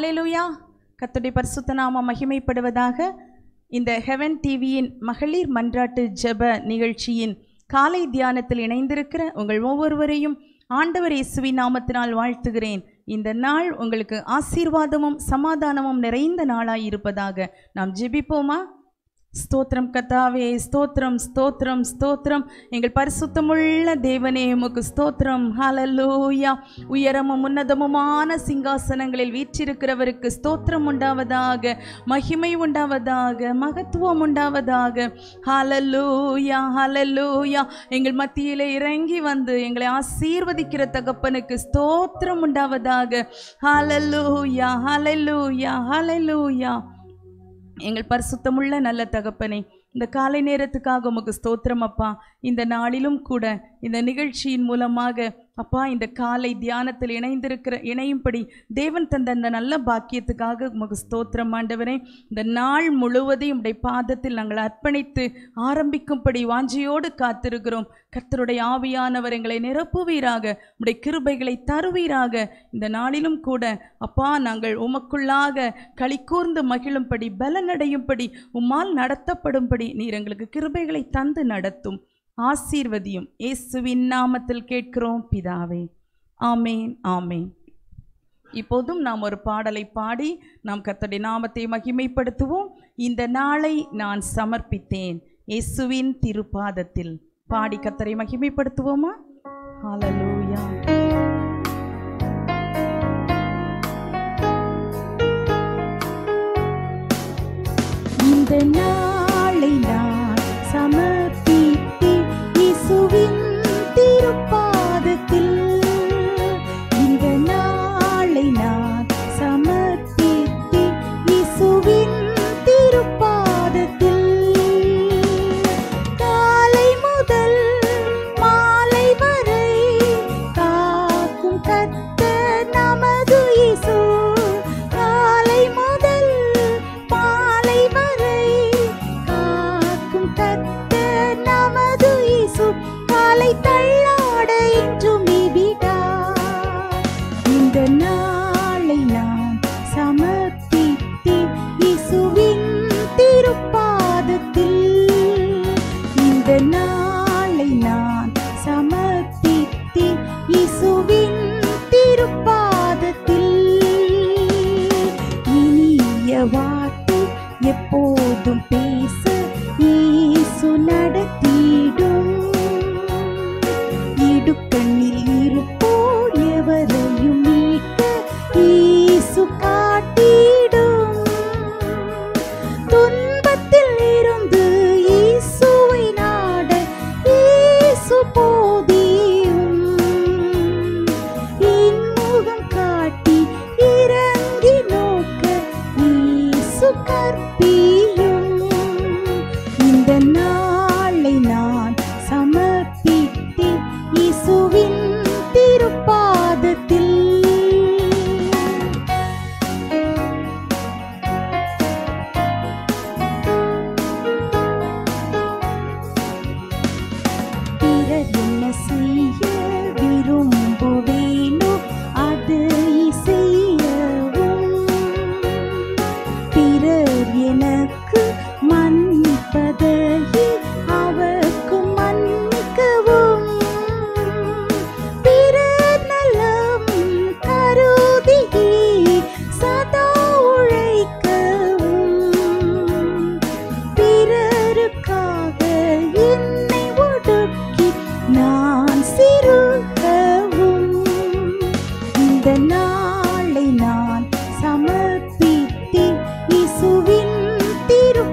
ஹalleluya கர்த்தருடைய பரிசுத்த நாமம் மகிமைப்படுவதாக இந்த ஹெவன் டிவியின் மகளிர் மன்றாட்டு ஜெப நிகழ்ச்சியின் காலை தியானத்தில் இணைந்திருக்கிற உங்கள் ஒவ்வொருவரையும் ஆண்டவர் இயேசுவின் நாமத்தினால் வாழ்த்துகிறேன் இந்த நாள் உங்களுக்கு ஆசீர்வாதமும் சமாதானமும் நிறைந்த நாளாய் இருப்பதாக நாம் ஜெபிப்போமா ஸ்தோத்திரம் கத்தாவே ஸ்தோத்திரம் ஸ்தோத்திரம் ஸ்தோத்திரம் எங்கள் பரிசுத்தமுள்ள தேவனே உமக்கு ஸ்தோத்திரம் ஹalleluya உயரமும் உன்னதமுமான சிங்காசனங்களில் வீற்றிருக்கிறவருக்கு ஸ்தோத்திரம் உண்டாவதாக மகிமை உண்டாவதாக மகத்துவம் உண்டாவதாக ஹalleluya ஹalleluya எங்கள் மத்தியிலே இறங்கி வந்து எங்களை ஆசீர்வதிக்கிற தகப்பனுக்கு ஸ்தோத்திரம் உண்டாவதாக ஹalleluya ஹalleluya ஹalleluya எங்கள் பரிசுத்தமுள்ள நல்ல தகப்பனே இந்த காலை நேரத்துக்காக உமக்கு ஸ்தோத்திரம் அப்பா இந்த நாளிலும் கூட இந்த நிகழ்ச்சியின் மூலமாக அப்பா இந்த காலை தியானத்தில் இணைந்திருக்கிற இணையும்படி தேவன் தந்த அந்த நல்ல பாக்கியத்துக்காக உமக்கு ஸ்தோத்திரம் ஆண்டவரே இந்த நாள் முழுவதையும் உடைய பாதத்தில் நாங்கள் அர்ப்பணித்து ஆரம்பிக்கும்படி வாஞ்சியோடு காத்திருக்கிறோம் கர்த்தருடைய ஆவியானவர் எங்களை நிரப்புவீராக உடைய கிருபைகளை தருவீராக இந்த நாளிலும் கூட அப்பா நாங்கள் உமக்குள்ளாக களி கூர்ந்து மகிழும்படி பலனடையும்படி உம்மால் நடத்தப்படும்படி நீர் எங்களுக்கு கிருபைகளை தந்து நடத்தும் ஆசீர்வதியும் இயேசுவின் நாமத்தில் கேட்கிறோம் பிதாவே ஆமேன் ஆமேன் இப்போதும் நாம் ஒரு பாடலை பாடி நாம் கர்த்தருடைய நாமத்தை மகிமைப்படுத்துவோம் இந்த நாளை நான் சமர்ப்பித்தேன் இயேசுவின் திருப்பாதத்தில் பாடி கர்த்தரை மகிமைப்படுத்துவோமா ஹalleluya இந்த நாளை நான் சமர்ப்பித்தேன் இயேசுவின் திருப்பாதத்தில் இந்த நாளை நான் சமர்ப்பித்தேன் இயேசுவின் திருப்பாதத்தில் காலை முதல் மாலை வரை காக்கும் கர்த்தர் நமது இயேசு காலை முதல் மாலை வரை காக்கும் கர்த்தர் நமது இயேசு காலை தள்ளாட என்றும் விடார் இந்த நாளை நான் சமர்ப்பித்தேன் இயேசுவின் திருப்பாதத்தில் இந்த நாளை நான் சமர்ப்பித்தேன் இயேசுவின் திருப்பாதத்தில் இனிய வார்த்தை எப்போதும் பேச இயேசு நடத்திடும் இடுக்கண்ணில் இருப்போர் எவரையும் மீட்க இயேசு காட்டிடும் துன்பத்தில் இருந்து இயேசுவை நாட இயேசு போதியும் இன்முகம் காட்டி இறங்கி நோக்க இயேசு கற்பியும் இந்த நாளை நான் சமர்ப்பித்தேன் இயேசுவின் திருப்பாதத்தில் பிறர் என்ன செய்ய விரும்புவேனோ அது செய்யவும் பிறர் எனக்கு மன்னிப்பதையே அவர்க்கும் மன்னிக்கவும் பிறர் நலம் கருதியே சதா உழைக்கவும் பிறருக்காக என்னை ஒடுக்கி நான் சிறுகவும் இந்த நாளை நான் சமர்ப்பித்தேன் இயேசுவின் திரு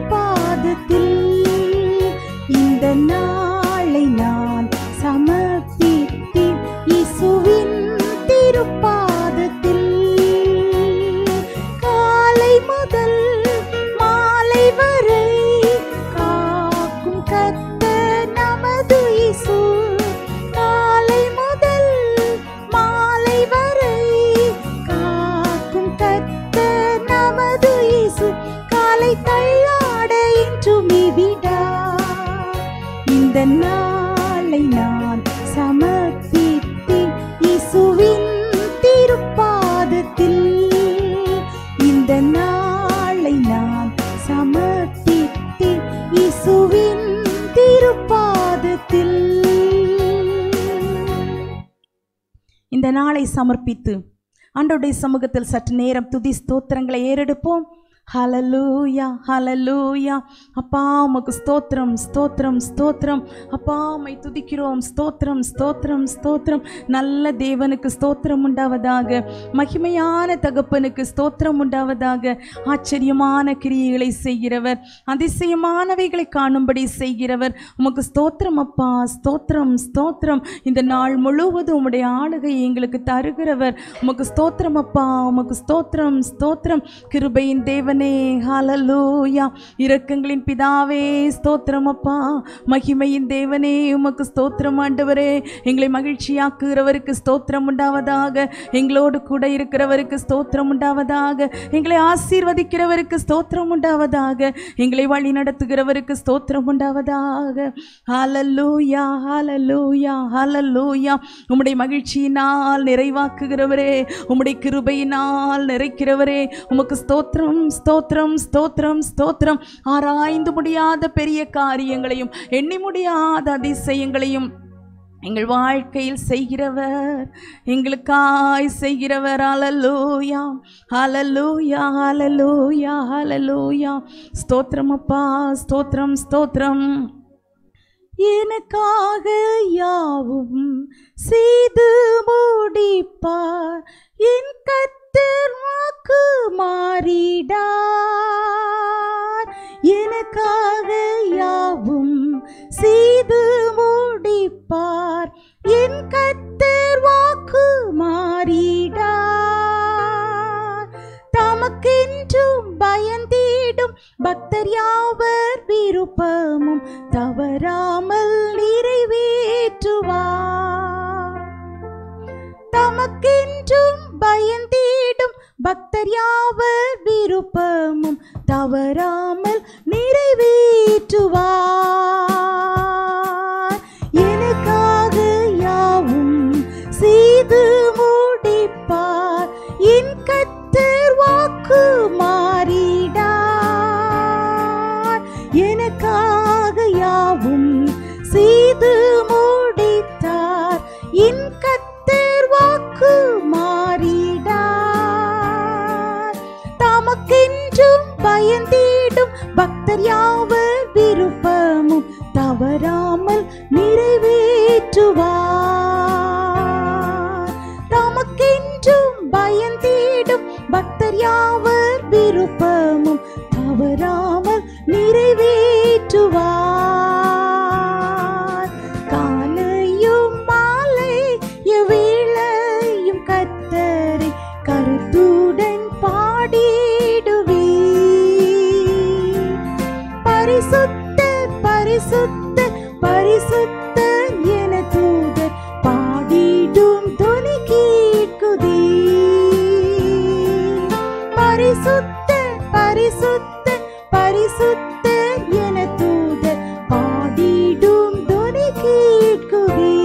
இந்த நாளை சமர்ப்பித்து ஆண்டவருடைய சமூகத்தில் சற்று நேரம் துதி ஸ்தோத்திரங்களை ஏறெடுப்போம் ஹலலூயா ஹலலூயா அப்பா உமக்கு ஸ்தோத்திரம் ஸ்தோத்திரம் ஸ்தோத்திரம் அப்பா உம்மை துதிக்கிறோம் ஸ்தோத்திரம் ஸ்தோத்திரம் ஸ்தோத்திரம் நல்ல தேவனுக்கு ஸ்தோத்திரம் உண்டாவதாக மகிமையான தகப்பனுக்கு ஸ்தோத்திரம் உண்டாவதாக ஆச்சரியமான கிரியைகளை செய்கிறவர் அதிசயமானவைகளை காணும்படி செய்கிறவர் உமக்கு ஸ்தோத்திரம் அப்பா ஸ்தோத்திரம் ஸ்தோத்திரம் இந்த நாள் முழுவதும் உம்முடைய ஆளுகை எங்களுக்கு தருகிறவர் உமக்கு ஸ்தோத்திரம் அப்பா உமக்கு ஸ்தோத்திரம் ஸ்தோத்திரம் கிருபையின் தேவனே ஹalleluya இரக்கங்களின் பிதாவே ஸ்தோத்திரம் அப்பா மகிமையின் தேவனே உமக்கு ஸ்தோத்திரம் ஆண்டவரே எங்களை மகிழ்ச்சியாக்குகிறவருக்கு ஸ்தோத்திரம் உண்டாவதாக எங்களோடு கூட இருக்கிறவருக்கு ஸ்தோத்திரம் உண்டாவதாக எங்களை ஆசீர்வதிக்கிறவருக்கு ஸ்தோத்திரம் உண்டாவதாக எங்களை வழி நடத்துகிறவருக்கு ஸ்தோத்திரம் உண்டாவதாக ஹalleluya ஹalleluya ஹalleluya உம்முடைய மகிழ்ச்சியினால் நிறைவாக்குகிறவரே உம்முடைய கிருபையினால் நிறைக்கிறவரே உமக்கு ஸ்தோத்திரம் ஸ்தோத்திரம் ஸ்தோத்திரம் ஸ்தோத்திரம் ஆராய்ந்து முடியாத பெரிய காரியங்களையும் எண்ணி முடியாத அதிசயங்களையும் எங்கள் வாழ்க்கையில் செய்கிறவர் எங்களுக்காய் செய்கிறவர் அலலூயா அலலூயா அலலூயா அலலூயா ஸ்தோத்திரம் அப்பா ஸ்தோத்திரம் ஸ்தோத்திரம் எனக்காக யாவும் செய்து முடிப்பார் என் கத்தர் வாக்கு மாறிடார் எனக்காக யாவும் செய்து முடிப்பார் என் கத்தர் வாக்கு மாறிடார் தமக்கென்றும் பயந்தீடும் பக்தர் யாவர் விருப்பமும் தவறாமல் நிறைவேற்றுவார் தமக்கென்றும் பயந்தீடும் பக்தர் யாவர் விருப்பமும் தவறாமல் நிறைவேற்றுவார் எனக்காக யாவும் செய்து முடிப்பார் என் கத்தர் வாக்கு மாறிடார் எனக்காக யாவும் செய்து முடித்தார் என் கத்தர் வாக்கு மாறிடார் தமக்கென்றும் பயந்தீடும் பக்தர் யாவர் விருப்பமும் தவறாமல் நிறைவேற்றுவார் தமக்கென்றும் பயந்தீடும் பக்தர் யாவர் விருப்பமும் தவறாமல் நிறைவேற்றுவார் காலையும் மாலை எவ்வேளையும் கத்தரை கருத்துடன் பாடிடுவே பரிசுத்த பரிசுத்த பரிசுத்த என தூதர் பாடிடும் துணி கேட்குதே பரிசுத்த பரிசுத்த பரிசுத்த என தூதர் பாடிடும் துணி கேட்குதே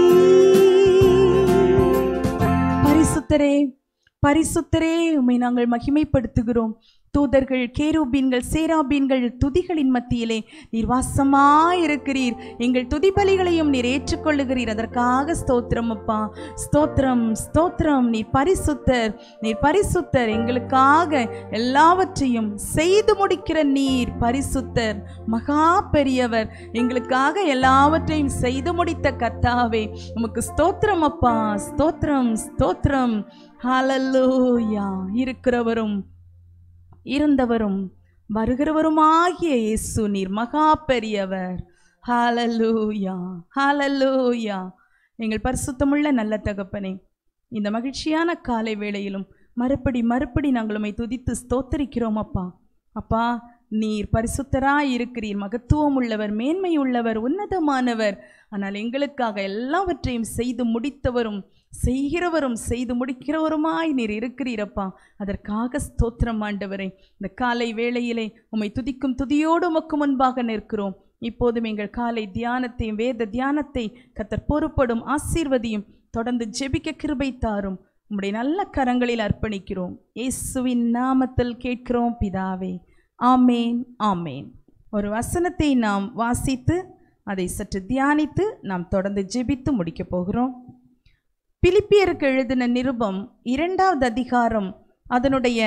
பரிசுத்தரே பரிசுத்தரே உம்மை நாங்கள் மகிமைப்படுத்துகிறோம் தூதர்கள் கேரூபீன்கள் சேராபீன்கள் துதிகளின் மத்தியிலே நீர் வாசமாயிருக்கிறீர் எங்கள் துதிபலிகளையும் நீர் ஏற்றுக்கொள்ளுகிறீர் அதற்காக ஸ்தோத்திரம் அப்பா ஸ்தோத்திரம் ஸ்தோத்திரம் நீர் பரிசுத்தர் நீர் பரிசுத்தர் எங்களுக்காக எல்லாவற்றையும் செய்து முடிக்கிற நீர் பரிசுத்தர் மகா பெரியவர் எங்களுக்காக எல்லாவற்றையும் செய்து முடித்த கர்த்தாவே உமக்கு ஸ்தோத்திரம் அப்பா ஸ்தோத்திரம் ஸ்தோத்திரம் ஹalleluya இருக்கிறவரும் இருந்தவரும் வருகிறவருமாகிய இயேசு நீர் மகா பெரியவர் ஹalleluya ஹalleluya எங்கள் பரிசுத்தமுள்ள நல்ல தகப்பனே இந்த மகிழ்ச்சியான காலை வேளையிலும் மறுபடி மறுபடி நாங்கள் உம்மை துதித்து ஸ்தோத்தரிக்கிறோம் அப்பா அப்பா நீர் பரிசுத்தராய் இருக்கிறீர் மகத்துவம் உள்ளவர் மேன்மை உள்ளவர் உன்னதமானவர் ஆனால் எங்களுக்காக எல்லாவற்றையும் செய்து முடித்தவரும் செய்கிறவரும் செய்து முடிக்கிறவருமாய் நீர் இருக்கிறீரப்பா அதற்காக ஸ்தோத்திரம் ஆண்டவரே இந்த காலை வேளையிலே உம்மை துதிக்கும் துதியோடு உமக்கு முன்பாக நிற்கிறோம் இப்போதும் எங்கள் காலை தியானத்தையும் வேத தியானத்தை கத்தர் பொறுப்படும் ஆசீர்வதியும் தொடர்ந்து ஜெபிக்க கிருபை தாரும் உம்முடைய நல்ல கரங்களில் அர்ப்பணிக்கிறோம் இயேசுவின் நாமத்தில் கேட்கிறோம் பிதாவே ஆமேன் ஆமேன் ஒரு வசனத்தை நாம் வாசித்து அதை சற்று தியானித்து நாம் தொடர்ந்து ஜெபித்து முடிக்கப் போகிறோம் பிலிப்பியருக்கு எழுதின நிருபம் இரண்டாவது அதிகாரம் அதனுடைய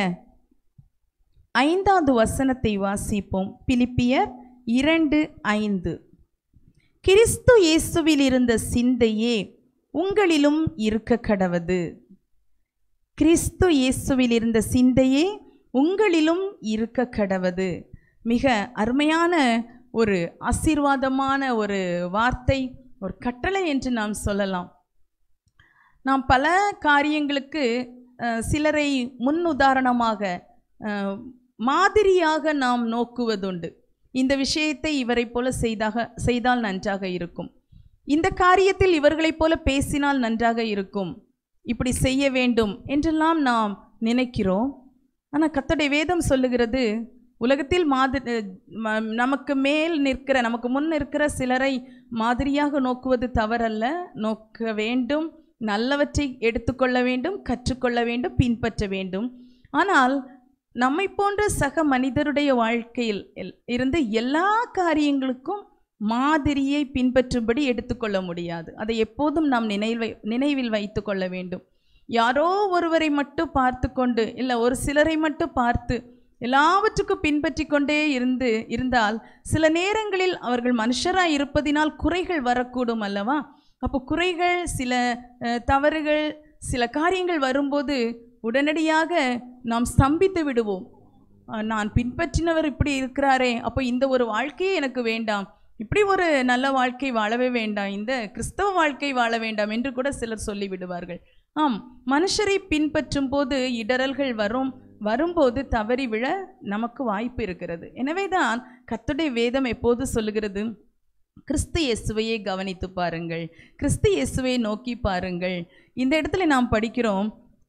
ஐந்தாவது வசனத்தை வாசிப்போம் பிலிப்பியர் இரண்டு ஐந்து கிறிஸ்து இயேசுவில் இருந்த சிந்தையே உங்களிலும் இருக்க கடவது கிறிஸ்து இயேசுவில் இருந்த சிந்தையே உங்களிலும் இருக்க கடவது மிக அருமையான ஒரு ஆசீர்வாதமான ஒரு வார்த்தை ஒரு கட்டளை என்று நாம் சொல்லலாம் நாம் பல காரியங்களுக்கு அஹ், சிலரை முன் உதாரணமாக அஹ், மாதிரியாக நாம் நோக்குவதுண்டு இந்த விஷயத்தை இவரைப் போல செய்தாக செய்தால் நன்றாக இருக்கும் இந்த காரியத்தில் இவர்களைப் போல பேசினால் நன்றாக இருக்கும் இப்படி செய்ய வேண்டும் என்றெல்லாம் நாம் நினைக்கிறோம் ஆனால் கர்த்தருடைய வேதம் சொல்லுகிறது உலகத்தில் மாதிரி ம- நமக்கு மேல் நிற்கிற நமக்கு முன் இருக்கிற சிலரை மாதிரியாக நோக்குவது தவறல்ல நோக்க வேண்டும் நல்லவற்றை எடுத்துக்கொள்ள வேண்டும் கற்றுக்கொள்ள வேண்டும் பின்பற்ற வேண்டும் ஆனால் நம்மை போன்ற சக மனிதருடைய வாழ்க்கையில் எல்- இருந்து எல்லா காரியங்களுக்கும் மாதிரியை பின்பற்றும்படி எடுத்துக்கொள்ள முடியாது அதை எப்போதும் நாம் நினைவை நினைவில் வைத்து கொள்ள வேண்டும் யாரோ ஒருவரை மட்டும் பார்த்து கொண்டு இல்லை ஒரு சிலரை மட்டும் பார்த்து எல்லாவற்றுக்கும் பின்பற்றி கொண்டே இருந்து இருந்தால் சில நேரங்களில் அவர்கள் மனுஷராய் இருப்பதினால் குறைகள் வரக்கூடும் அல்லவா அப்போ குறைகள் சில அஹ், தவறுகள் சில காரியங்கள் வரும்போது உடனடியாக நாம் ஸ்தம்பித்து விடுவோம் அஹ், நான் பின்பற்றினவர் இப்படி இருக்கிறாரே அப்போ இந்த ஒரு வாழ்க்கையே எனக்கு வேண்டாம் இப்படி ஒரு நல்ல வாழ்க்கை வாழவே வேண்டாம் இந்த கிறிஸ்தவ வாழ்க்கை வாழ வேண்டாம் என்று கூட சிலர் சொல்லி விடுவார்கள் ஆம் மனுஷரை பின்பற்றும் போது இடரல்கள் வரும் வரும்போது தவறி விழ நமக்கு வாய்ப்பு இருக்கிறது எனவேதான் கர்த்தருடைய வேதம் எப்போது சொல்லுகிறது கிறிஸ்து இயேசுவையே கவனித்து பாருங்கள் கிறிஸ்து இயேசுவை நோக்கி பாருங்கள் இந்த இடத்துல நாம் படிக்கிறோம்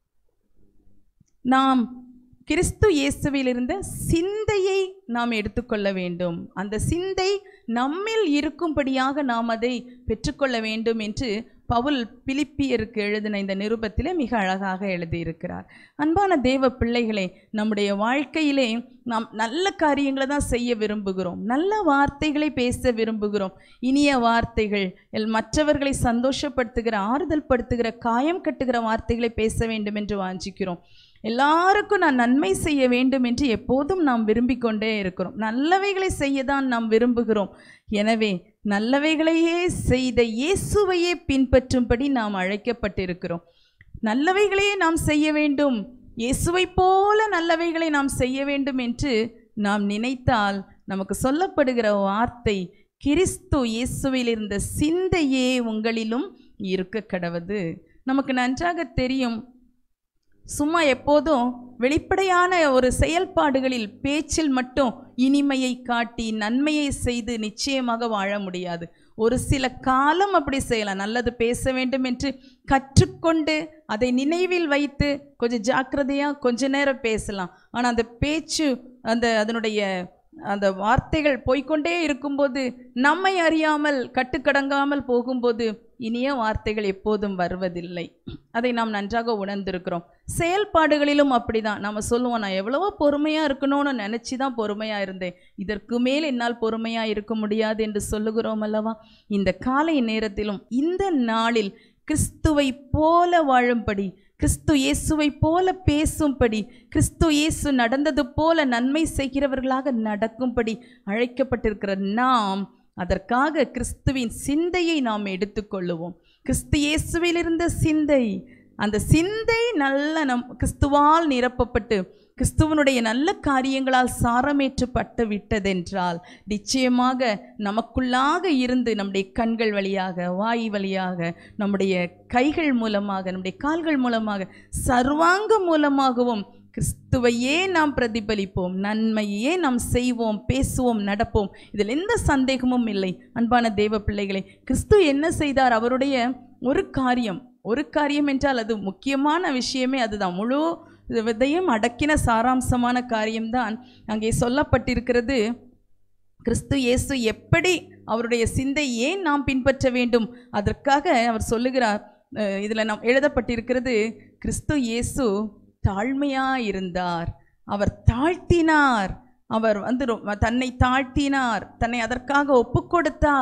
நாம் கிறிஸ்து இயேசுவில் இருந்த சிந்தையை நாம் எடுத்துக்கொள்ள வேண்டும் அந்த சிந்தை நம்மில் இருக்கும்படியாக நாம் அதை பெற்றுக்கொள்ள வேண்டும் என்று பவுல் பிலிப்பியருக்கு எழுதின இந்த நிருபத்திலே மிக அழகாக எழுதியிருக்கிறார் அன்பான தேவ பிள்ளைகளே நம்முடைய வாழ்க்கையிலே நாம் நல்ல காரியங்களை தான் செய்ய விரும்புகிறோம் நல்ல வார்த்தைகளை பேச விரும்புகிறோம் இனிய வார்த்தைகள் எல் மற்றவர்களை சந்தோஷப்படுத்துகிற ஆறுதல் படுத்துகிற காயம் கட்டுகிற வார்த்தைகளை பேச வேண்டும் என்று வாஞ்சிக்கிறோம் எல்லாருக்கும் நான் நன்மை செய்ய வேண்டும் என்று எப்போதும் நாம் விரும்பிக் கொண்டே இருக்கிறோம் நல்லவைகளை செய்ய தான் நாம் விரும்புகிறோம் எனவே நல்லவைகளையே செய்த இயேசுவையே பின்பற்றும்படி நாம் அழைக்கப்பட்டிருக்கிறோம் நல்லவைகளையே நாம் செய்ய வேண்டும் இயேசுவைப் போல நல்லவைகளை நாம் செய்ய வேண்டும் என்று நாம் நினைத்தால் நமக்கு சொல்லப்படுகிற வார்த்தை கிறிஸ்து இயேசுவில் இருந்த சிந்தையே உங்களிலும் இருக்க கடவது நமக்கு நன்றாக தெரியும் சும்மா எப்போதும் வெளிப்படையான ஒரு செயல்பாடுகளில் பேச்சில் மட்டும் இனிமையை காட்டி நன்மையை செய்து நிச்சயமாக வாழ முடியாது ஒரு சில காலம் அப்படி செய்யலாம் நல்லது பேச வேண்டும் என்று கற்றுக்கொண்டு அதை நினைவில் வைத்து கொஞ்சம் ஜாக்கிரதையாக கொஞ்ச நேரம் பேசலாம் ஆனால் அந்த பேச்சு அந்த அதனுடைய அந்த வார்த்தைகள் போய்க்கொண்டே இருக்கும்போது நம்மை அறியாமல் கட்டுக்கடங்காமல் போகும்போது இனிய வார்த்தைகள் எப்போதும் வருவதில்லை அதை நாம் நன்றாக உணர்ந்திருக்கிறோம் செயல்பாடுகளிலும் அப்படிதான் நம்ம சொல்லுவோம் நான் எவ்வளவோ பொறுமையாக இருக்கணும்னு நினச்சி தான் பொறுமையாக இருந்தேன் இதற்கு மேல் என்னால் பொறுமையாக இருக்க முடியாது என்று சொல்லுகிறோம் அல்லவா இந்த காலை நேரத்திலும் இந்த நாளில் கிறிஸ்துவை போல வாழும்படி கிறிஸ்து இயேசுவை போல பேசும்படி கிறிஸ்து இயேசு நடந்தது போல நன்மை செய்கிறவர்களாக நடக்கும்படி அழைக்கப்பட்டிருக்கிற நாம் அதற்காக கிறிஸ்துவின் சிந்தையை நாம் எடுத்துக்கொள்ளுவோம் கிறிஸ்து இயேசுவில் இருந்த சிந்தை அந்த சிந்தை நல்ல நம் கிறிஸ்துவால் நிரப்பப்பட்டு கிறிஸ்துவனுடைய நல்ல காரியங்களால் சாரமேற்றப்பட்டு விட்டதென்றால் நிச்சயமாக நமக்குள்ளாக இருந்து நம்முடைய கண்கள் வழியாக வாய் வழியாக நம்முடைய கைகள் மூலமாக நம்முடைய கால்கள் மூலமாக சர்வாங்க மூலமாகவும் கிறிஸ்துவையே நாம் பிரதிபலிப்போம் நன்மையே நாம் செய்வோம் பேசுவோம் நடப்போம் இதில் எந்த சந்தேகமும் இல்லை அன்பான தேவ பிள்ளைகளே கிறிஸ்து என்ன செய்தார் அவருடைய ஒரு காரியம் ஒரு காரியம் என்றால் அது முக்கியமான விஷயமே அதுதான் முழு விதையும் அடக்கின சாராம்சமான காரியம்தான் அங்கே சொல்லப்பட்டிருக்கிறது கிறிஸ்து இயேசு எப்படி அவருடைய சிந்தை ஏன் நாம் பின்பற்ற வேண்டும் அதற்காக அவர் சொல்லுகிறார் அஹ், இதுல நாம் எழுதப்பட்டிருக்கிறது கிறிஸ்து இயேசு தாழ்மையா இருந்தார் அவர் தாழ்த்தினார் அவர் வந்து ரொ- தன்னை தாழ்த்தினார் தன்னை அதற்காக ஒப்பு கொடுத்தார்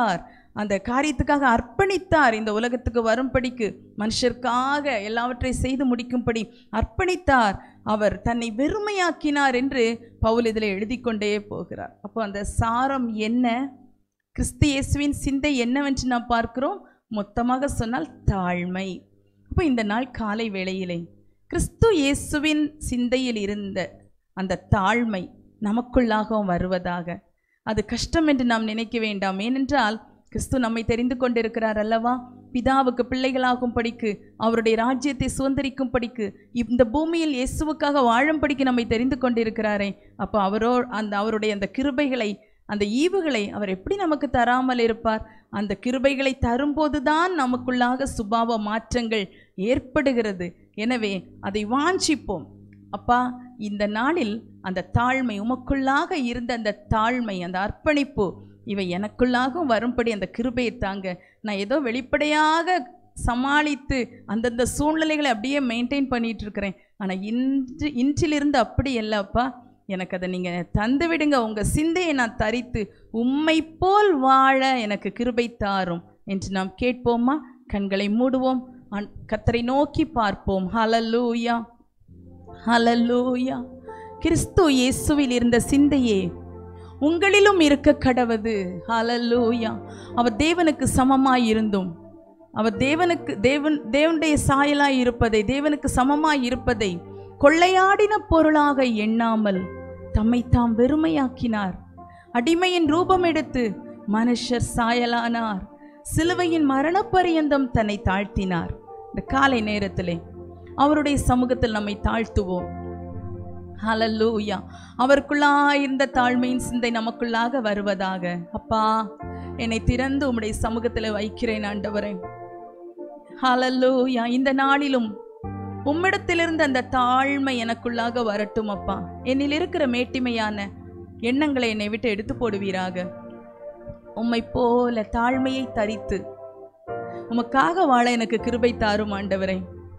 அந்த காரியத்துக்காக அர்ப்பணித்தார் இந்த உலகத்துக்கு வரும்படிக்கு மனுஷருக்காக எல்லாவற்றை செய்து முடிக்கும்படி அர்ப்பணித்தார் அவர் தன்னை வெறுமையாக்கினார் என்று பவுல் இதில் எழுதி கொண்டே போகிறார் அப்போ அந்த சாரம் என்ன கிறிஸ்து இயேசுவின் சிந்தை என்னவென்று நாம் பார்க்கிறோம் மொத்தமாக சொன்னால் தாழ்மை அப்போ இந்த நாள் காலை வேளையிலே கிறிஸ்து இயேசுவின் சிந்தையில் இருந்த அந்த தாழ்மை நமக்குள்ளாகவும் வருவதாக அது கஷ்டம் என்று நாம் நினைக்க வேண்டாம் ஏனென்றால் கிறிஸ்து நம்மை தெரிந்து கொண்டிருக்கிறார் அல்லவா பிதாவுக்கு பிள்ளைகளாகும் படிக்கு அவருடைய ராஜ்யத்தை சுதந்திரிக்கும் படிக்கு இந்த பூமியில் இயேசுவுக்காக வாழும்படிக்கு நம்மை தெரிந்து கொண்டிருக்கிறாரே அப்போ அவரோ அந்த அவருடைய அந்த கிருபைகளை அந்த ஈவுகளை அவர் எப்படி நமக்கு தராமல் இருப்பார் அந்த கிருபைகளை தரும்போதுதான் நமக்குள்ளாக சுபாவ மாற்றங்கள் ஏற்படுகிறது எனவே அதை வாஞ்சிப்போம் அப்பா இந்த நாளில் அந்த தாழ்மை உமக்குள்ளாக இருந்த அந்த தாழ்மை அந்த அர்ப்பணிப்பு இவை எனக்குள்ளாகவும் வரும்படி அந்த கிருபையை தாங்க நான் ஏதோ வெளிப்படையாக சமாளித்து அந்தந்த சூழ்நிலைகளை அப்படியே மெயின்டைன் பண்ணிட்டு இருக்கிறேன் ஆனால் இன்று இன்றிலிருந்து அப்படி இல்லப்பா எனக்கு அதை நீங்கள் தந்து விடுங்க உங்கள் சிந்தையை நான் தரித்து உம்மை போல் வாழ எனக்கு கிருபை தாரும் என்று நாம் கேட்போமா கண்களை மூடுவோம் ஆண்- கர்த்தரை நோக்கி பார்ப்போம் ஹலலூயா ஹலலூயா கிறிஸ்து இயேசுவில் இருந்த சிந்தையே உங்களிலும் இருக்க கடவது ஹலலூயா அவர் தேவனுக்கு சமமாய் இருந்தும் அவர் தேவனுக்கு தேவன் தேவனுடைய சாயலாய் இருப்பதை தேவனுக்கு சமமாய் இருப்பதை கொள்ளையாடின பொருளாக எண்ணாமல் தம்மை தாம் வெறுமையாக்கினார் அடிமையின் ரூபம் எடுத்து மனுஷர் சாயலானார் சிலுவையின் மரணப்பரியந்தம் தன்னை தாழ்த்தினார் இந்த காலை நேரத்திலே அவருடைய சமூகத்தில் நம்மை தாழ்த்துவோம் ஹalleluya அவருக்குள்ளாய் இருந்த தாழ்மையின் சிந்தை நமக்குள்ளாக வருவதாக அப்பா என்னை திறந்து உம்முடைய சமூகத்தில் வைக்கிறேன் ஆண்டவரே ஹalleluya இந்த நாளிலும் உம்மிடத்திலிருந்து அந்த தாழ்மை எனக்குள்ளாக வரட்டும் அப்பா என்னில் இருக்கிற மேட்டிமையான எண்ணங்களை என்னை விட்டு எடுத்து போடுவீராக உம்மை போல தாழ்மையை தரித்து உமக்காக வாழ எனக்கு கிருபை தாரும் ஆண்டவரே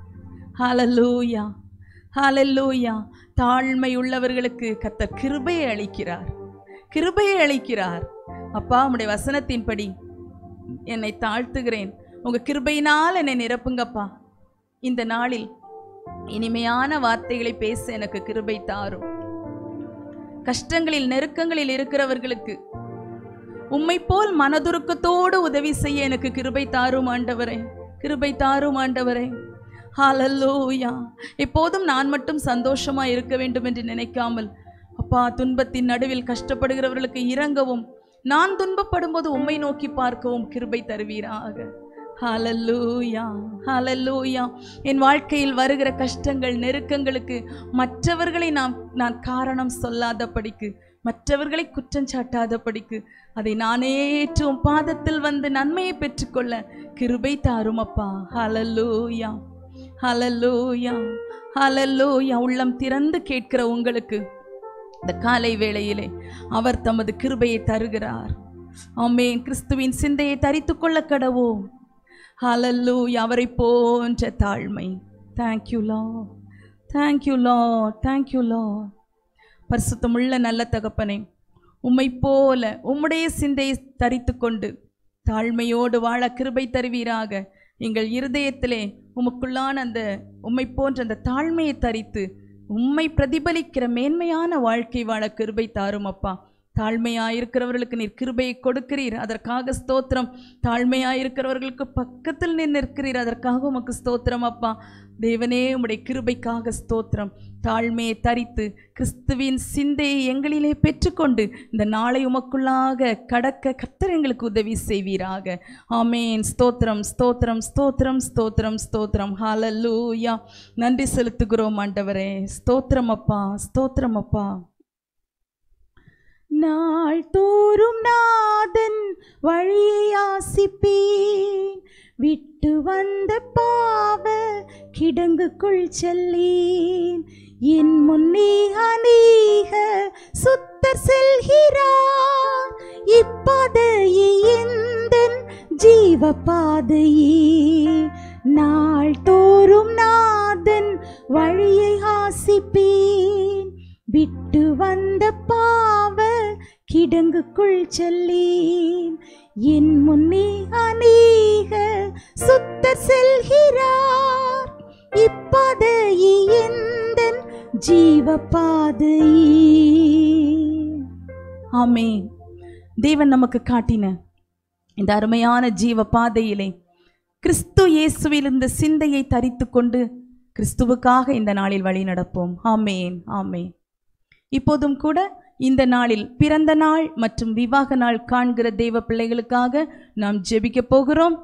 ஹalleluya ஹalleluya தாழ்மை உள்ளவர்களுக்கு கர்த்தர் கிருபையை அளிக்கிறார் கிருபையை அளிக்கிறார் அப்பா உம்முடைய வசனத்தின்படி என்னை தாழ்த்துகிறேன் உங்க கிருபையினால் என்னை நிரப்புங்கப்பா இந்த நாளில் இனிமையான வார்த்தைகளை பேச எனக்கு கிருபை தாரும் கஷ்டங்களில் நெருக்கங்களில் இருக்கிறவர்களுக்கு உம்மை போல் மனதுருக்கத்தோடு உதவி செய்ய எனக்கு கிருபை தாரும் ஆண்டவரே கிருபை தாரும் ஆண்டவரே ஹalleluya எப்போதும் நான் மட்டும் சந்தோஷமா இருக்க வேண்டும் என்று நினைக்காமல் அப்பா துன்பத்தின் நடுவில் கஷ்டப்படுகிறவர்களுக்கு இறங்கவும் நான் துன்பப்படும்போது உம்மை நோக்கி பார்க்கவும் கிருபை தருவீராக ஹalleluya ஹalleluya என் வாழ்க்கையில் வருகிற கஷ்டங்கள் நெருக்கங்களுக்கு மற்றவர்களை நான் நான் காரணம் சொல்லாதபடிக்கு மற்றவர்களை குற்றம் சாட்டாதபடிக்கு அதை நானே ஏற்று உம் பாதத்தில் வந்து நன்மையை பெற்றுக்கொள்ள கிருபை தாரும் அப்பா ஹalleluya ஹalleluya ஹalleluya உள்ளம் திறந்து கேட்கிற உங்களுக்கு இந்த காலை வேளையிலே அவர் தமது கிருபையை தருகிறார் ஆமென் கிறிஸ்துவின் சிந்தையை தரித்துக் கொள்ள கடவோம் ஹalleluya அவரை போன்ற தாழ்மை thank you lord thank you lord thank you lord பரிசுத்தமுள்ள நல்ல தகப்பனே உம்மை போல உம்முடைய சிந்தையை தரித்து கொண்டு தாழ்மையோடு வாழ கிருபை தருவீராக எங்கள் இருதயத்திலே உமக்குள்ளான அந்த உம்மை போன்ற அந்த தாழ்மையை தரித்து உம்மை பிரதிபலிக்கிற மேன்மையான வாழ்க்கை வாழ கிருபை தாரும் அப்பா தாழ்மையாயிருக்கிறவர்களுக்கு நீர் கிருபையை கொடுக்கிறீர் அதற்காக ஸ்தோத்திரம் தாழ்மையாயிருக்கிறவர்களுக்கு பக்கத்தில் நீர் நிற்கிறீர் அதற்காக உமக்கு ஸ்தோத்திரம் அப்பா தேவனே உம்முடைய கிருபைக்காக ஸ்தோத்திரம் தாழ்மையை தரித்து கிறிஸ்துவின் சிந்தையை எங்களிலே பெற்றுக்கொண்டு இந்த நாளை உமக்குள்ளாக கடக்க கர்த்தர் எங்களுக்கு உதவி செய்வீராக ஆமேன் ஸ்தோத்திரம் ஸ்தோத்திரம் ஸ்தோத்திரம் ஸ்தோத்திரம் ஸ்தோத்திரம் ஹalleluya நன்றி செலுத்துகிறோம் ஆண்டவரே ஸ்தோத்திரம் அப்பா ஸ்தோத்திரம் அப்பா நாள் தோறும் நாதன் வழியை ஆசிப்பேன் விட்டு வந்த பாவ கிடங்குக்குள் செல்லேன் என் முன்னே அநேக சுத்தர் செல்கிறார் இப்பாதையே எந்தன் ஜீவ பாதையே நாள் தோறும் நாதன் வழியை ஆசிப்பேன் விட்டு வந்த பாவ கிடங்குக்குள் செல்லீன் என் முன்னே அநேக சுத்தர் செல்கிறார் இப்பாதையே எந்தன் ஜீவ ஆமே தேவன் நமக்கு காட்டின இந்த அருமையான ஜீவ பாதையிலே கிறிஸ்து இயேசுவில் இந்த சிந்தையை தரித்து கொண்டு கிறிஸ்துவுக்காக இந்த நாளில் வழி நடப்போம் ஆமேன் ஆமே இப்போதும் கூட இந்த நாளில் பிறந்த நாள் மற்றும் விவாக நாள் காண்கிற தெய்வ பிள்ளைகளுக்காக நாம் ஜெபிக்க போகிறோம்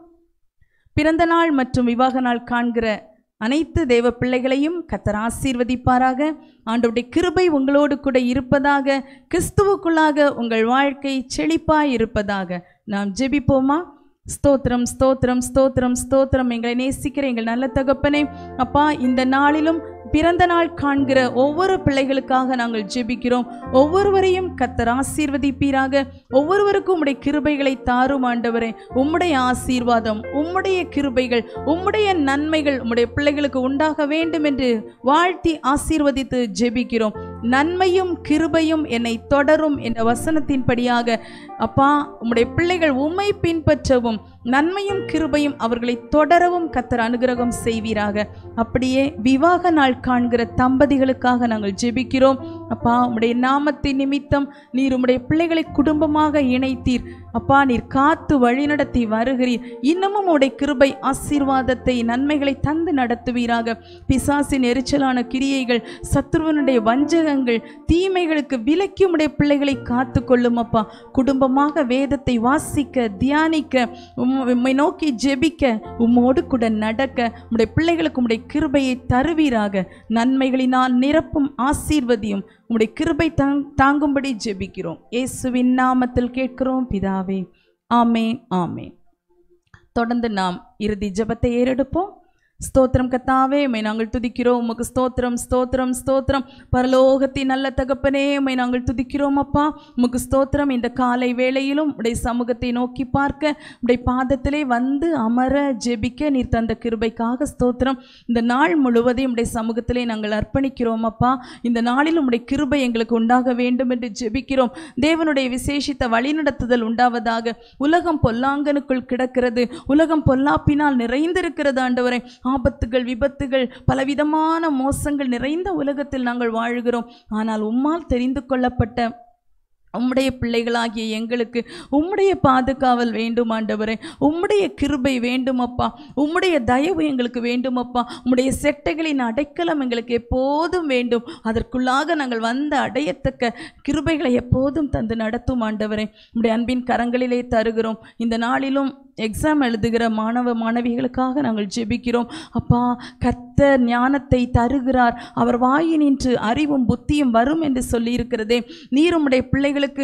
பிறந்த நாள் மற்றும் விவாக நாள் காண்கிற அனைத்து தேவ பிள்ளைகளையும் கத்தர் ஆசீர்வதிப்பாராக ஆண்டவருடைய கிருபை உங்களோடு கூட இருப்பதாக கிறிஸ்துவுக்குள்ளாக உங்கள் வாழ்க்கை செழிப்பாய் இருப்பதாக நாம் ஜெபிப்போமா ஸ்தோத்திரம் ஸ்தோத்திரம் ஸ்தோத்திரம் ஸ்தோத்திரம் எங்களை நேசிக்கிற எங்கள் நல்ல தகப்பனே அப்பா இந்த நாளிலும் பிறந்த நாள் காண்கிற ஒவ்வொரு பிள்ளைகளுக்காக நாங்கள் ஜெபிக்கிறோம் ஒவ்வொருவரையும் கத்தர் ஆசீர்வதிப்பீராக ஒவ்வொருவருக்கும் உம்முடைய கிருபைகளை தாரும் ஆண்டவரே உம்முடைய ஆசீர்வாதம் உம்முடைய கிருபைகள் உம்முடைய நன்மைகள் உம்முடைய பிள்ளைகளுக்கு உண்டாக வேண்டும் என்று வாழ்த்தி ஆசீர்வதித்து ஜெபிக்கிறோம் நன்மையும் கிருபையும் என்னை தொடரும் என்ற வசனத்தின்படியாக அப்பா உம்முடைய பிள்ளைகள் உம்மை பின்பற்றவும் நன்மையும் கிருபையும் அவர்களை தொடரவும் கத்தர் அனுகிரகம் செய்வீராக அப்படியே விவாக நாள் காண்கிற தம்பதிகளுக்காக நாங்கள் ஜெபிக்கிறோம் அப்பா உம்முடைய நாமத்தின் நிமித்தம் நீர் உம்முடைய பிள்ளைகளை குடும்பமாக இணைத்தீர் அப்பா நீர் காத்து வழிநடத்தி வருகிறீர் இன்னமும் உடைய கிருபை ஆசீர்வாதத்தை நன்மைகளை தந்து நடத்துவீராக பிசாசின் எரிச்சலான கிரியைகள் சத்ருவனுடைய வஞ்சகங்கள் தீமைகளுக்கு விலக்கி உடைய பிள்ளைகளை காத்து கொள்ளும் அப்பா குடும்பமாக வேதத்தை வாசிக்க தியானிக்க உம் உம்மை நோக்கி ஜெபிக்க உம்மோடு கூட நடக்க உம்முடைய பிள்ளைகளுக்கு உம்முடைய கிருபையை தருவீராக நன்மைகளினால் நிரப்பும் ஆசீர்வதியும் உம்முடைய கிருபை தாங் தாங்கும்படி ஜெபிக்கிறோம் இயேசுவின் நாமத்தில் கேட்கிறோம் பிதாவே ஆமேன் ஆமேன் தொடர்ந்து நாம் இறுதி ஜெபத்தை ஏறெடுப்போம் ஸ்தோத்திரம் கத்தாவே உம்மை நாங்கள் துதிக்கிறோம் உமக்கு ஸ்தோத்திரம் ஸ்தோத்திரம் ஸ்தோத்திரம் பரலோகத்தின் நல்ல தகப்பனே உம்மை நாங்கள் துதிக்கிறோம் அப்பா உமக்கு ஸ்தோத்திரம் இந்த காலை வேளையிலும் உடைய சமூகத்தை நோக்கி பார்க்க உடைய பாதத்திலே வந்து அமர ஜெபிக்க நீர் தந்த கிருபைக்காக ஸ்தோத்திரம் இந்த நாள் முழுவதையும் உடைய சமூகத்திலே நாங்கள் அர்ப்பணிக்கிறோம் அப்பா இந்த நாளில் உடைய கிருபை எங்களுக்கு உண்டாக வேண்டும் என்று ஜெபிக்கிறோம் தேவனுடைய விசேஷித்த வழிநடத்துதல் உண்டாவதாக உலகம் பொல்லாங்கனுக்குள் கிடக்கிறது உலகம் பொல்லாப்பினால் நிறைந்திருக்கிறது ஆண்டவரே ஆபத்துகள் விபத்துகள் பலவிதமான மோசங்கள் நிறைந்த உலகத்தில் நாங்கள் வாழுகிறோம் ஆனால் உம்மால் தெரிந்து கொள்ளப்பட்ட உம்முடைய பிள்ளைகளாகிய எங்களுக்கு உம்முடைய பாதுகாவல் வேண்டும் ஆண்டவரே உம்முடைய கிருபை வேண்டும் அப்பா உம்முடைய தயவு எங்களுக்கு வேண்டும் அப்பா உம்முடைய செட்டைகளின் அடைக்கலம் எங்களுக்கு எப்போதும் வேண்டும் அதற்குள்ளாக நாங்கள் வந்து அடையத்தக்க கிருபைகளை எப்போதும் தந்து நடத்தும் ஆண்டவரே உம்முடைய அன்பின் கரங்களிலே தருகிறோம் இந்த நாளிலும் எக்ஸாம் எழுதுகிற மாணவ மாணவிகளுக்காக நாங்கள் ஜெபிக்கிறோம் அப்பா கர்த்தர் ஞானத்தை தருகிறார் அவர் வாயினின்று அறிவும் புத்தியும் வரும் என்று சொல்லியிருக்கிறதே நீர் உம்முடைய பிள்ளைகளுக்கு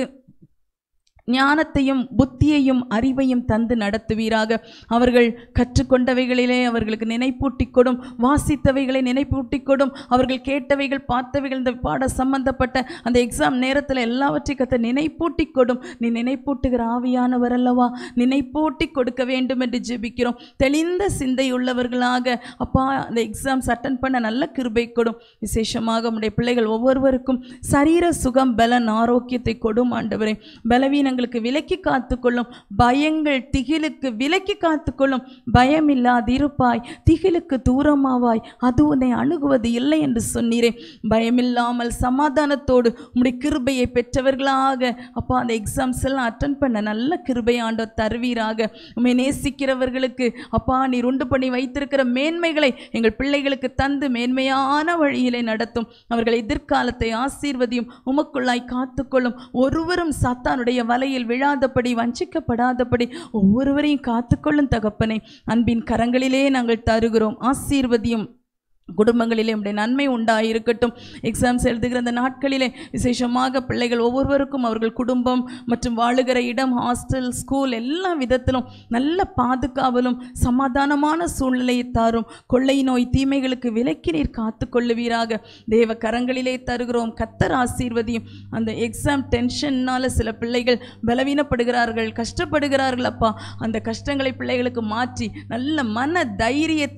ஞானத்தையும் புத்தியையும் அறிவையும் தந்து நடத்துவீராக அவர்கள் கற்றுக்கொண்டவைகளிலே அவர்களுக்கு நினைப்பூட்டிக் கொடும் வாசித்தவைகளை நினைப்பூட்டிக் கொடும் அவர்கள் கேட்டவைகள் பார்த்தவைகள் இந்த பாட சம்பந்தப்பட்ட அந்த எக்ஸாம் நேரத்தில் எல்லாவற்றையும் கத்த நினைப்பூட்டிக் கொடும் நீ நினைப்பூட்டுகிற ஆவியானவர் அல்லவா நினைப்பூட்டி கொடுக்க வேண்டும் என்று ஜெபிக்கிறோம் தெளிந்த சிந்தை உள்ளவர்களாக அப்பா அந்த எக்ஸாம்ஸ் அட்டன் பண்ண நல்ல கிருபை கொடும் விசேஷமாக உம்முடைய பிள்ளைகள் ஒவ்வொருவருக்கும் சரீர சுகம் பலன் ஆரோக்கியத்தை கொடும் ஆண்டவரே பலவீனங்களுக்கு விலக்கி காத்துக்கொள்ளும் பயங்கள் திகிலுக்கு விலக்கி காத்துக்கொள்ளும் பயம் இல்லாதிருப்பாய் திகிலுக்கு தூரமாவாய் அது உன்னை அணுகுவது இல்லை என்று சொன்னீரே பயமில்லாமல் சமாதானத்தோடு உம்முடைய கிருபையை பெற்றவர்களாக அப்பா அந்த எக்ஸாம்ஸ் எல்லாம் அட்டன் பண்ண நல்ல கிருபை ஆண்டவர் தருவீராக உம்மை நேசிக்கிறவர்களுக்கு அப்பா நீர் உண்டு பண்ணி வைத்திருக்கிற மேன்மைகளை எங்கள் பிள்ளைகளுக்கு தந்து மேன்மையான வழியிலே நடத்தும் அவர்கள் எதிர்காலத்தை ஆசீர்வதியும் உமக்குள்ளாய் காத்துக்கொள்ளும் ஒருவரும் சாத்தானுடைய வலையில் விழாதபடி வஞ்சிக்கப்படாதபடி ஒவ்வொருவரையும் காத்துக்கொள்ளும் தகப்பனை அன்பின் கரங்களிலே நாங்கள் தருகிறோம் ஆசீர்வதியும் குடும்பங்களிலே உடைய நன்மை உண்டாயிருக்கட்டும் எக்ஸாம்ஸ் எழுதுகிற அந்த நாட்களிலே விசேஷமாக பிள்ளைகள் ஒவ்வொருவருக்கும் அவர்கள் குடும்பம் மற்றும் வாழுகிற இடம் ஹாஸ்டல் ஸ்கூல் எல்லா விதத்திலும் நல்ல பாதுகாவலும் சமாதானமான சூழ்நிலையை தாரும் கொள்ளை நோய் தீமைகளுக்கு விலக்கி நீர் காத்து கொள்ளுவீராக தேவ கரங்களிலே தருகிறோம் கத்தர் ஆசீர்வதியும் அந்த எக்ஸாம் டென்ஷன்னால சில பிள்ளைகள் பலவீனப்படுகிறார்கள் கஷ்டப்படுகிறார்கள் அப்பா அந்த கஷ்டங்களை பிள்ளைகளுக்கு மாற்றி நல்ல மன தைரியத்தையும்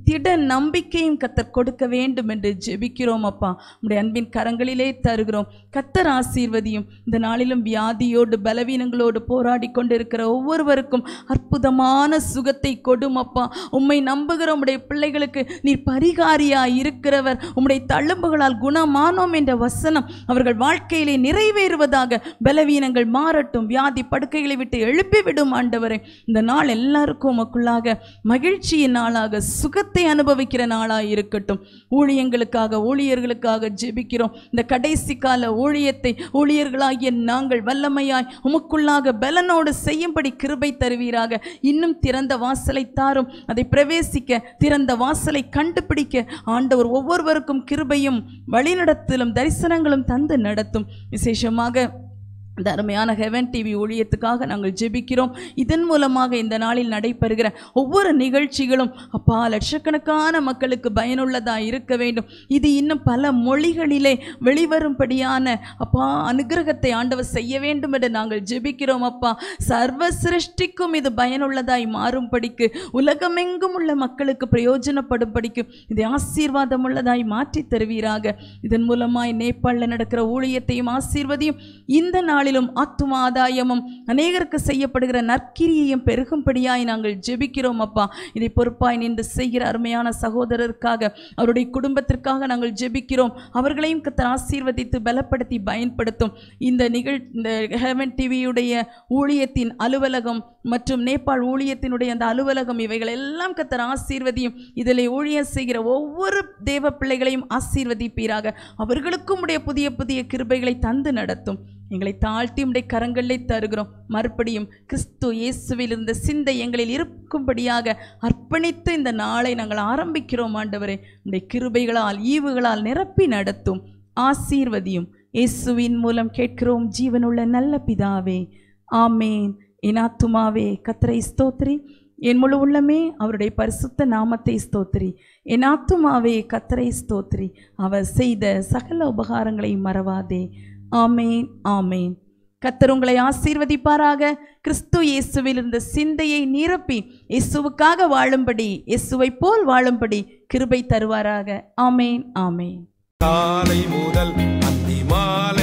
திட நம்பிக்கையும் கத்தர் கொடுக்க வேண்டும் என்று ஜெபிக்கிறோம் அப்பா உடைய அன்பின் கரங்களிலே தருகிறோம் கத்தர் ஆசீர்வதியும் இந்த நாளிலும் வியாதியோடு பலவீனங்களோடு போராடி கொண்டிருக்கிற ஒவ்வொருவருக்கும் அற்புதமான சுகத்தை கொடும் அப்பா உம்மை நம்புகிற உம்முடைய பிள்ளைகளுக்கு நீர் பரிகாரியா இருக்கிறவர் உம்முடைய தள்ளும்புகளால் குணமானோம் என்ற வசனம் அவர்கள் வாழ்க்கையிலே நிறைவேறுவதாக பலவீனங்கள் மாறட்டும் வியாதி படுக்கைகளை விட்டு எழுப்பிவிடும் ஆண்டவரே இந்த நாள் எல்லாருக்கும் உமக்குள்ளாக மகிழ்ச்சியின் நாளாக சுகத்தை அனுபவிக்கிற நாளாக இருக்கட்டும் ஊழியங்களுக்காக ஊழியர்களுக்காக ஜெபிக்கிறோம் இந்த கடைசி கால ஊழியத்தை ஊழியர்களாகிய நாங்கள் வல்லமையாய் உமக்குள்ளாக பலனோடு செய்யும்படி கிருபை தருவீராக இன்னும் திறந்த வாசலை தாரும் அதை பிரவேசிக்க திறந்த வாசலை கண்டுபிடிக்க ஆண்டவர் ஒவ்வொருவருக்கும் கிருபையும் வழிநடத்தலும் தரிசனங்களும் தந்து நடத்தும் விசேஷமாக இந்த அருமையான ஹெவன் டிவி ஊழியத்துக்காக நாங்கள் ஜெபிக்கிறோம் இதன் மூலமாக இந்த நாளில் நடைபெறுகிற ஒவ்வொரு நிகழ்ச்சிகளும் அப்பா லட்சக்கணக்கான மக்களுக்கு பயனுள்ளதாக இருக்க வேண்டும் இது இன்னும் பல மொழிகளிலே வெளிவரும்படியான அப்பா அனுகிரகத்தை ஆண்டவர் செய்ய வேண்டும் என்று நாங்கள் ஜெபிக்கிறோம் அப்பா சர்வ சிருஷ்டிக்கும் இது பயனுள்ளதாய் மாறும்படிக்கு உலகமெங்கும் உள்ள மக்களுக்கு பிரயோஜனப்படும்படிக்கு இதை ஆசீர்வாதம் உள்ளதாய் மாற்றி தருவீராக இதன் மூலமாய் நேபாளில் நடக்கிற ஊழியத்தையும் ஆசீர்வதியும் இந்த நாளிலும் ஆத்தும ஆதாயமும் அநேகருக்கு செய்யப்படுகிற நற்கிரியையும் பெருகும்படியாய் நாங்கள் ஜெபிக்கிறோம் அப்பா இதை பொறுப்பாய் நின்று செய்கிற அருமையான சகோதரருக்காக அவருடைய குடும்பத்திற்காக நாங்கள் ஜெபிக்கிறோம் அவர்களையும் கத்தர் ஆசீர்வதித்து பலப்படுத்தி பயன்படுத்தும் இந்த நிகழ் இந்த ஹெவன் டிவியுடைய ஊழியத்தின் அலுவலகம் மற்றும் நேபாள் ஊழியத்தினுடைய அந்த அலுவலகம் இவைகள் எல்லாம் கத்தர் ஆசீர்வதியும் இதில் ஊழியம் செய்கிற ஒவ்வொரு தேவ பிள்ளைகளையும் ஆசீர்வதிப்பீராக அவர்களுக்கும் உடைய புதிய புதிய கிருபைகளை தந்து நடத்தும் எங்களை தாழ்த்தி உடைய கரங்களிலே தருகிறோம் மறுபடியும் கிறிஸ்து இயேசுவில் இருந்த சிந்தை எங்களில் இருக்கும்படியாக அர்ப்பணித்து இந்த நாளை நாங்கள் ஆரம்பிக்கிறோம் ஆண்டவரே உடைய கிருபைகளால் ஈவுகளால் நிரப்பி நடத்தும் ஆசீர்வதியும் இயேசுவின் மூலம் கேட்கிறோம் ஜீவனுள்ள நல்ல பிதாவே ஆமேன் என் ஆத்துமாவே கத்தரை ஸ்தோத்திரி என் முழு உள்ளமே அவருடைய பரிசுத்த நாமத்தை ஸ்தோத்திரி என் ஆத்துமாவே கத்தரை ஸ்தோத்திரி அவர் செய்த சகல உபகாரங்களை மறவாதே ஆமேன் ஆமேன் கத்தர் உங்களை ஆசீர்வதிப்பாராக கிறிஸ்து இயேசுவில் இருந்த சிந்தையை நிரப்பி இயேசுவுக்காக வாழும்படி இயேசுவை போல் வாழும்படி கிருபை தருவாராக ஆமேன் ஆமேன் காலை முதல் அந்தி மாலை